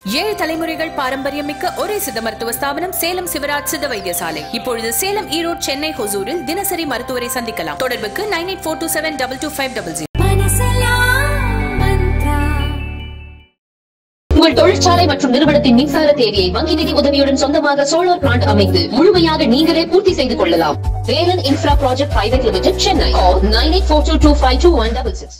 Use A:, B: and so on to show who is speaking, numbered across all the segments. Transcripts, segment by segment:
A: ஏழு தலைமுறைகள் பாரம்பரியம் மிக்க ஒரே சித்த மருத்துவ ஸ்தாபனம் சேலம் சிவராஜ் சித்த வைத்தியசாலை இப்பொழுது சேலம் ஈரோடு சென்னை ஹொசூரில் தினசரி மருத்துவரை சந்திக்கலாம் தொடர்புக்கு nine eight four two seven double two five double zero
B: உங்கள் தொழிற்சாலை மற்றும் நிறுவனத்தின் மின்சார தேவையை வங்கி நிதி உதவியுடன் சொந்தமாக சோலார் பிளான்ட் அமைத்து முழுமையாக நீங்களே பூர்த்தி செய்து கொள்ளலாம் Velan infra project private limited Chennai nine eight four two two five two one double six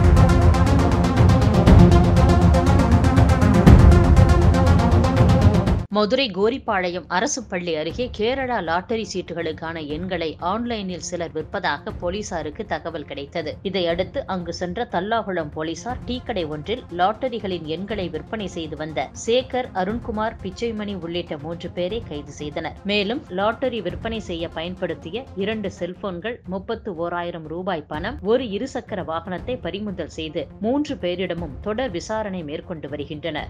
C: Madurai Goripalayam அரசு பள்ளி அருகே கேரளா லாட்டரி சீட்டுகளுக்கான எண்களை ஆன்லைனில் சிலர் விற்பதாக போலீசாருக்கு தகவல் கிடைத்தது இதையடுத்து அங்கு சென்ற தல்லாகுளம் போலீசார் டீக்கடை ஒன்றில் லாட்டரிகளின் எண்களை விற்பனை செய்து வந்த சேகர் அருண்குமார் பிச்சைமணி உள்ளிட்ட மூன்று பேரை கைது செய்தனர் மேலும் லாட்டரி விற்பனை செய்ய பயன்படுத்திய இரண்டு செல்போன்கள் முப்பத்து ஓராயிரம் ரூபாய் பணம் ஒரு இருசக்கர வாகனத்தை பறிமுதல் செய்து மூன்று பேரிடமும் தொடர் விசாரணை மேற்கொண்டு வருகின்றனர்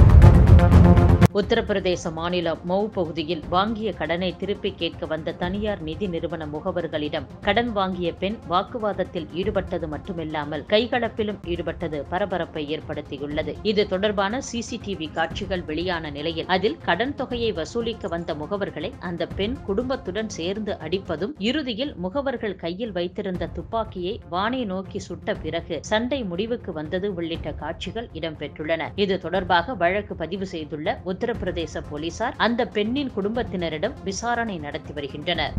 C: உத்தரப்பிரதேச மாநிலம் மௌ பகுதியில் வாங்கிய கடனை திருப்பி கேட்க வந்த தனியார் நிதி நிறுவன முகவர்களிடம் கடன் வாங்கிய பெண் வாக்குவாதத்தில் ஈடுபட்டது மட்டுமில்லாமல் கைகலப்பிலும் ஈடுபட்டது பரபரப்பை ஏற்படுத்தியுள்ளது இது தொடர்பான சிசிடிவி காட்சிகள் வெளியான நிலையில் அதில் கடன் தொகையை வசூலிக்க வந்த முகவர்களை அந்த பெண் குடும்பத்துடன் சேர்ந்து அடிப்பதும் இறுதியில் முகவர்கள் கையில் வைத்திருந்த துப்பாக்கியை வானை நோக்கி சுட்ட பிறகு சண்டை முடிவுக்கு வந்தது உள்ளிட்ட காட்சிகள் இடம்பெற்றுள்ளன இது தொடர்பாக வழக்கு பதிவு செய்துள்ள உத்தரப்பிரதேச போலீசார் அந்த பெண்ணின் குடும்பத்தினரிடம் விசாரணை நடத்தி வருகின்றனர்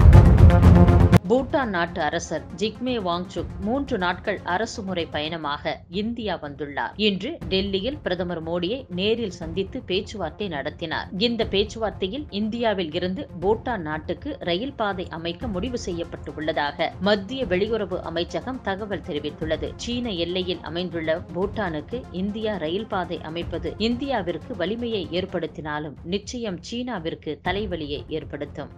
C: பூட்டான் நாட்டு அரசர் ஜிக்மே வாங்சுக் மூன்று நாட்கள் அரசுமுறை பயணமாக இந்தியா வந்துள்ளார் இன்று டெல்லியில் பிரதமர் மோடியை நேரில் சந்தித்து பேச்சுவார்த்தை நடத்தினார் இந்த பேச்சுவார்த்தையில் இந்தியாவில் இருந்து பூட்டான் நாட்டுக்கு ரயில் பாதை அமைக்க முடிவு செய்யப்பட்டுள்ளதாக மத்திய வெளியுறவு அமைச்சகம் தகவல் தெரிவித்துள்ளது சீன எல்லையில் அமைந்துள்ள பூட்டானுக்கு இந்தியா ரயில் பாதை அமைப்பது இந்தியாவிற்கு வலிமையை ஏற்படுத்தினாலும் நிச்சயம் சீனாவிற்கு தலைவலியை ஏற்படுத்தும்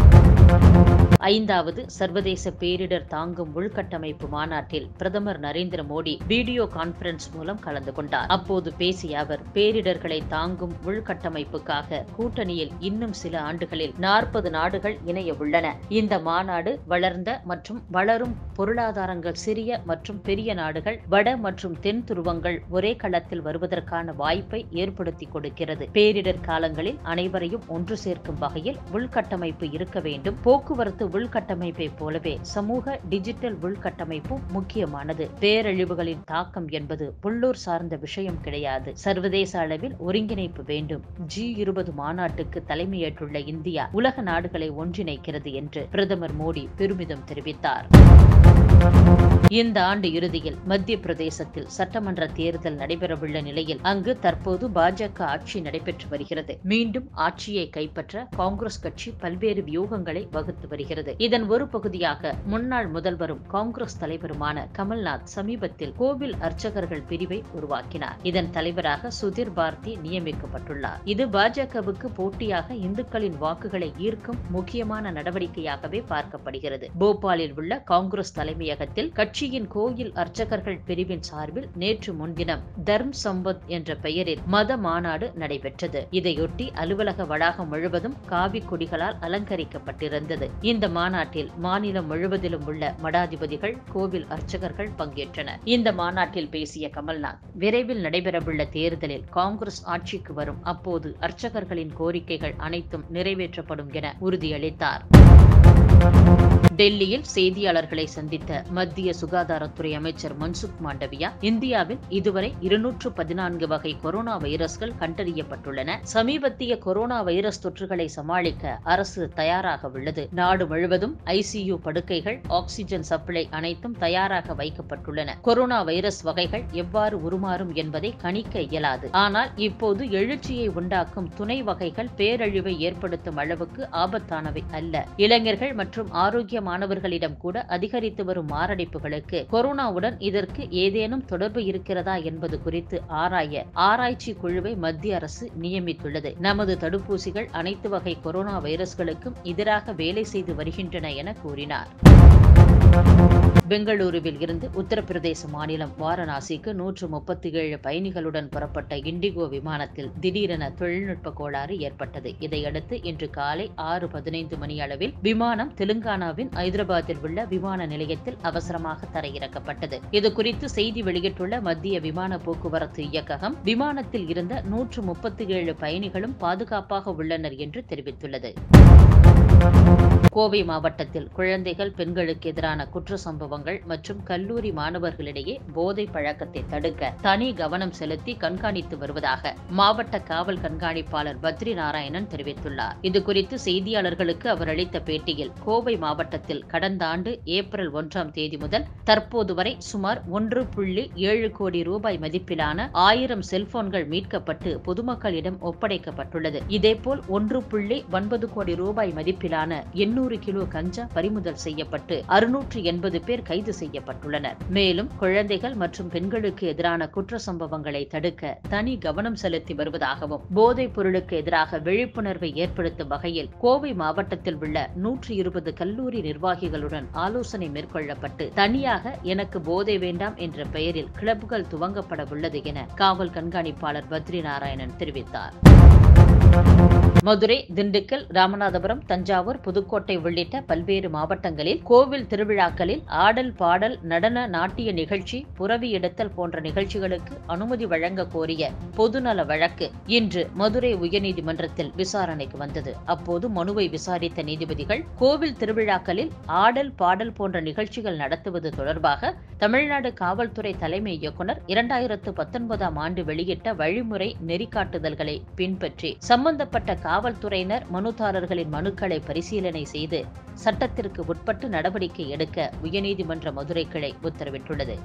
C: ஐந்தாவது சர்வதேச பேரிடர் தாங்கும் உள்கட்டமைப்பு மாநாட்டில் பிரதமர் நரேந்திர மோடி வீடியோ கான்பரன்ஸ் மூலம் கலந்து கொண்டார் அப்போது பேசிய அவர் பேரிடர்களை தாங்கும் உள்கட்டமைப்புக்காக கூட்டணியில் இன்னும் சில ஆண்டுகளில் நாற்பது நாடுகள் இணைய உள்ளன இந்த மாநாடு வளர்ந்த மற்றும் வளரும் பொருளாதாரங்கள் சிறிய மற்றும் பெரிய நாடுகள் வட மற்றும் தென் துருவங்கள் ஒரே களத்தில் வருவதற்கான வாய்ப்பை ஏற்படுத்தி கொடுக்கிறது பேரிடர் காலங்களில் அனைவரையும் ஒன்று சேர்க்கும் வகையில் உள்கட்டமைப்பு இருக்க வேண்டும் போக்குவரத்து உள்கட்டமைப்பை போலவே சமூக டிஜிட்டல் உள்கட்டமைப்பும் முக்கியமானது பேரழிவுகளின் தாக்கம் என்பது உள்ளூர் சார்ந்த விஷயம் கிடையாது சர்வதேச அளவில் ஒருங்கிணைப்பு வேண்டும் ஜி இருபது மாநாட்டுக்கு தலைமையேற்றுள்ள இந்தியா உலக நாடுகளை ஒன்றிணைக்கிறது என்று பிரதமர் மோடி பெருமிதம் தெரிவித்தார் இந்த ஆண்டு இறுதியில் மத்திய பிரதேசத்தில் சட்டமன்ற தேர்தல் நடைபெறவுள்ள நிலையில் அங்கு தற்போது பாஜக ஆட்சி நடைபெற்று வருகிறது மீண்டும் ஆட்சியை கைப்பற்ற காங்கிரஸ் கட்சி பல்வேறு வியூகங்களை வகுத்து வருகிறது இதன் ஒரு பகுதியாக முன்னாள் முதல்வரும் காங்கிரஸ் தலைவருமான கமல்நாத் சமீபத்தில் கோவில் அர்ச்சகர்கள் பிரிவை உருவாக்கினார் இதன் தலைவராக சுதீர் பார்த்தி நியமிக்கப்பட்டுள்ளார் இது பாஜகவுக்கு போட்டியாக இந்துக்களின் வாக்குகளை ஈர்க்கும் முக்கியமான நடவடிக்கையாகவே பார்க்கப்படுகிறது போபாலில் உள்ள காங்கிரஸ் தலைமையகத்தில் கட்சியின் கோயில் அர்ச்சகர்கள் பிரிவின் சார்பில் நேற்று முன்தினம் தர்ம் சம்பத் என்ற பெயரில் மத மாநாடு நடைபெற்றது இதையொட்டி அலுவலக வளாகம் முழுவதும் காவி கொடிகளால் அலங்கரிக்கப்பட்டிருந்தது இந்த மாநாட்டில் மாநிலம் முழுவதிலும் உள்ள மடாதிபதிகள் கோவில் அர்ச்சகர்கள் பங்கேற்றனர் இந்த மாநாட்டில் பேசிய கமல்நாத் விரைவில் நடைபெறவுள்ள தேர்தலில் காங்கிரஸ் ஆட்சிக்கு வரும் அப்போது அர்ச்சகர்களின் கோரிக்கைகள் அனைத்தும் நிறைவேற்றப்படும் என உறுதியளித்தார் டெல்லியில் செய்தியாளர்களை சந்தித்த மத்திய சுகாதாரத்துறை அமைச்சர் மன்சுக் மாண்டவியா இந்தியாவில் இதுவரை இருநூற்று பதினான்கு வகை கொரோனா வைரஸ்கள் கண்டறியப்பட்டுள்ளன சமீபத்திய கொரோனா வைரஸ் தொற்றுகளை சமாளிக்க அரசு தயாராக உள்ளது நாடு முழுவதும் ஐசியு படுக்கைகள் ஆக்சிஜன் சப்ளை அனைத்தும் தயாராக வைக்கப்பட்டுள்ளன கொரோனா வைரஸ் வகைகள் எவ்வாறு உருமாறும் என்பதை கணிக்க இயலாது ஆனால் இப்போது எழுச்சியை உண்டாக்கும் துணை வகைகள் பேரழிவை ஏற்படுத்தும் அளவுக்கு ஆபத்தானவை அல்ல இளைஞர்கள் மற்றும் ஆரோக்கிய மாணவர்களிடம் கூட அதிகரித்து வரும் மாரடைப்புகளுக்கு கொரோனாவுடன் இதற்கு ஏதேனும் தொடர்பு இருக்கிறதா என்பது குறித்து ஆராய ஆராய்ச்சி குழுவை மத்திய அரசு நியமித்துள்ளது நமது தடுப்பூசிகள் அனைத்து வகை கொரோனா வைரஸ்களுக்கும் எதிராக வேலை செய்து வருகின்றன என கூறினார் பெங்களூருவில் இருந்து உத்தரப்பிரதேச மாநிலம் வாரணாசிக்கு நூற்று முப்பத்தி ஏழு பயணிகளுடன் புறப்பட்ட இண்டிகோ விமானத்தில் திடீரென தொழில்நுட்ப கோளாறு ஏற்பட்டது இதையடுத்து இன்று காலை ஆறு பதினைந்து மணி அளவில் விமானம் தெலுங்கானாவின் ஐதராபாத்தில் உள்ள விமான நிலையத்தில் அவசரமாக தரையிறக்கப்பட்டது இது குறித்து செய்தி வெளியிட்டுள்ள மத்திய விமான போக்குவரத்து இயக்ககம் விமானத்தில் இருந்த நூற்று முப்பத்தி ஏழு பயணிகளும் பாதுகாப்பாக உள்ளனர் என்று தெரிவித்துள்ளது கோவை மாவட்டத்தில் குழந்தைகள் பெண்களுக்கு எதிரான குற்ற சம்பவங்கள் மற்றும் கல்லூரி மாணவர்களிடையே போதை பழக்கத்தை தடுக்க தனி கவனம் செலுத்தி கண்காணித்து வருவதாக மாவட்ட காவல் கண்காணிப்பாளர் பத்ரி நாராயணன் தெரிவித்துள்ளார் இதுகுறித்து செய்தியாளர்களுக்கு அவர் அளித்த பேட்டியில் கோவை மாவட்டத்தில் கடந்த ஆண்டு ஏப்ரல் ஒன்றாம் தேதி முதல் தற்போது வரை சுமார் ஒன்று புள்ளி ஏழு கோடி ரூபாய் மதிப்பிலான ஆயிரம் செல்போன்கள் மீட்கப்பட்டு பொதுமக்களிடம் ஒப்படைக்கப்பட்டுள்ளது இதேபோல் ஒன்று புள்ளி ஒன்பது கோடி ரூபாய் மதிப்பிலான எண்ணூறு கிலோ கஞ்சா பறிமுதல் செய்யப்பட்டு அறுநூற்று எண்பது பேர் கைது செய்யப்பட்டுள்ளனர் மேலும் குழந்தைகள் மற்றும் பெண்களுக்கு எதிரான குற்ற சம்பவங்களை தடுக்க தனி கவனம் செலுத்தி வருவதாகவும் போதைப் பொருளுக்கு எதிராக விழிப்புணர்வை ஏற்படுத்தும் வகையில் கோவை மாவட்டத்தில் உள்ள நூற்று இருபது கல்லூரி நிர்வாகிகளுடன் ஆலோசனை மேற்கொள்ளப்பட்டு தனியாக எனக்கு போதை வேண்டாம் என்ற பெயரில் கிளப்புகள் துவங்கப்பட உள்ளது என காவல் கண்காணிப்பாளர் பத்ரி நாராயணன் தெரிவித்தார் மதுரை திண்டுக்கல் ராமநாதபுரம் தஞ்சாவூர் புதுக்கோட்டை உள்ளிட்ட பல்வேறு மாவட்டங்களில் கோவில் திருவிழாக்களில் ஆடல் பாடல் நடன நாட்டிய நிகழ்ச்சி புறவி எடுத்தல் போன்ற நிகழ்ச்சிகளுக்கு அனுமதி வழங்க கோரிய பொதுநல வழக்கு இன்று மதுரை உயர்நீதிமன்றத்தில் விசாரணைக்கு வந்தது அப்போது மனுவை விசாரித்த நீதிபதிகள் கோவில் திருவிழாக்களில் ஆடல் பாடல் போன்ற நிகழ்ச்சிகள் நடத்துவது தொடர்பாக தமிழ்நாடு காவல்துறை தலைமை இயக்குநர் இரண்டாயிரத்து பத்தொன்பதாம் ஆண்டு வெளியிட்ட வழிமுறை நெறிக்காட்டுதல்களை பின்பற்றி சம்பந்தப்பட்ட காவல்துறையினர் மனுதாரர்களின் மனுக்களை பரிசீலனை செய்து சட்டத்திற்கு உட்பட்டு நடவடிக்கை எடுக்க உயர்நீதிமன்ற மதுரை கிளை உத்தரவிட்டுள்ளது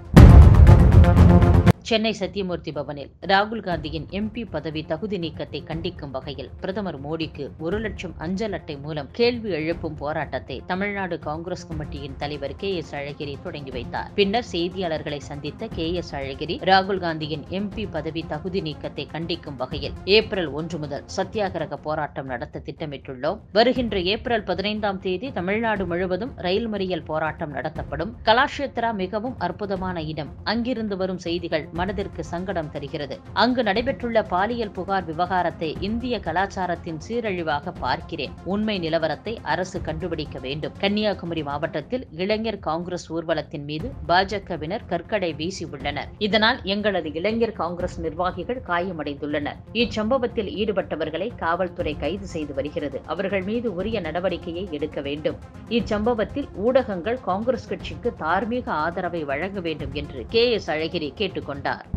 C: சென்னை சத்தியமூர்த்தி பவனில் ராகுல் காந்தியின் எம்பி பதவி தகுதி நீக்கத்தை கண்டிக்கும் வகையில் பிரதமர் மோடிக்கு ஒரு லட்சம் அஞ்சல் அட்டை மூலம் கேள்வி எழுப்பும் போராட்டத்தை தமிழ்நாடு காங்கிரஸ் கமிட்டியின் தலைவர் கே எஸ் அழகிரி தொடங்கி வைத்தார் பின்னர் செய்தியாளர்களை சந்தித்த கே எஸ் அழகிரி ராகுல் காந்தியின் எம்பி பதவி தகுதி நீக்கத்தை கண்டிக்கும் வகையில் ஏப்ரல் ஒன்று முதல் சத்தியாகிரக போராட்டம் நடத்த திட்டமிட்டுள்ளோம் வருகின்ற ஏப்ரல் பதினைந்தாம் தேதி தமிழ்நாடு முழுவதும் ரயில் மறியல் போராட்டம் நடத்தப்படும் கலாஷேத்ரா மிகவும் அற்புதமான இடம் அங்கிருந்து வரும் செய்திகள் மனதிற்கு சங்கடம் தருகிறது அங்கு நடைபெற்றுள்ள பாலியல் புகார் விவகாரத்தை இந்திய கலாச்சாரத்தின் சீரழிவாக பார்க்கிறேன் உண்மை நிலவரத்தை அரசு கண்டுபிடிக்க வேண்டும் கன்னியாகுமரி மாவட்டத்தில் இளைஞர் காங்கிரஸ் ஊர்வலத்தின் மீது பாஜகவினர் கற்கடை வீசி உள்ளனர் இதனால் எங்களது இளைஞர் காங்கிரஸ் நிர்வாகிகள் காயமடைந்துள்ளனர் இச்சம்பவத்தில் ஈடுபட்டவர்களை காவல்துறை கைது செய்து வருகிறது அவர்கள் மீது உரிய நடவடிக்கையை எடுக்க வேண்டும் இச்சம்பவத்தில் ஊடகங்கள் காங்கிரஸ் கட்சிக்கு தார்மீக ஆதரவை வழங்க வேண்டும் என்று கே எஸ் அழகிரி கேட்டுக்கொண்டார்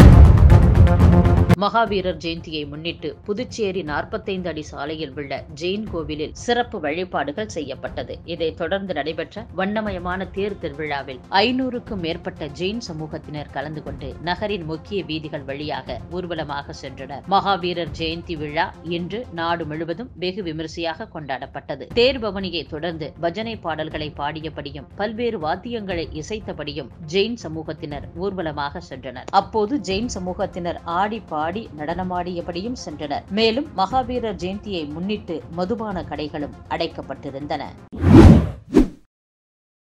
C: மகாவீரர் ஜெயந்தியை முன்னிட்டு புதுச்சேரி நாற்பத்தைந்து அடி சாலையில் உள்ள ஜெயின் கோவிலில் சிறப்பு வழிபாடுகள் செய்யப்பட்டது இதைத் தொடர்ந்து நடைபெற்ற வண்ணமயமான தேர் திருவிழாவில் ஐநூறுக்கும் மேற்பட்ட ஜெயின் சமூகத்தினர் கலந்து கொண்டு நகரின் முக்கிய வீதிகள் வழியாக ஊர்வலமாக சென்றனர் மகாவீரர் ஜெயந்தி விழா இன்று நாடு முழுவதும் வெகு விமரிசையாக கொண்டாடப்பட்டது தேர் பவனியை தொடர்ந்து பஜனை பாடல்களை பாடியபடியும் பல்வேறு வாத்தியங்களை இசைத்தபடியும் ஜெயின் சமூகத்தினர் ஊர்வலமாக சென்றனர் அப்போது ஜெயின் சமூகத்தினர் ஆடி பாடி நடனமாடியபடியும் சென்றனர் மேலும் மகாவீரர் ஜெயந்தியை முன்னிட்டு மதுபான கடைகளும் அடைக்கப்பட்டிருந்தன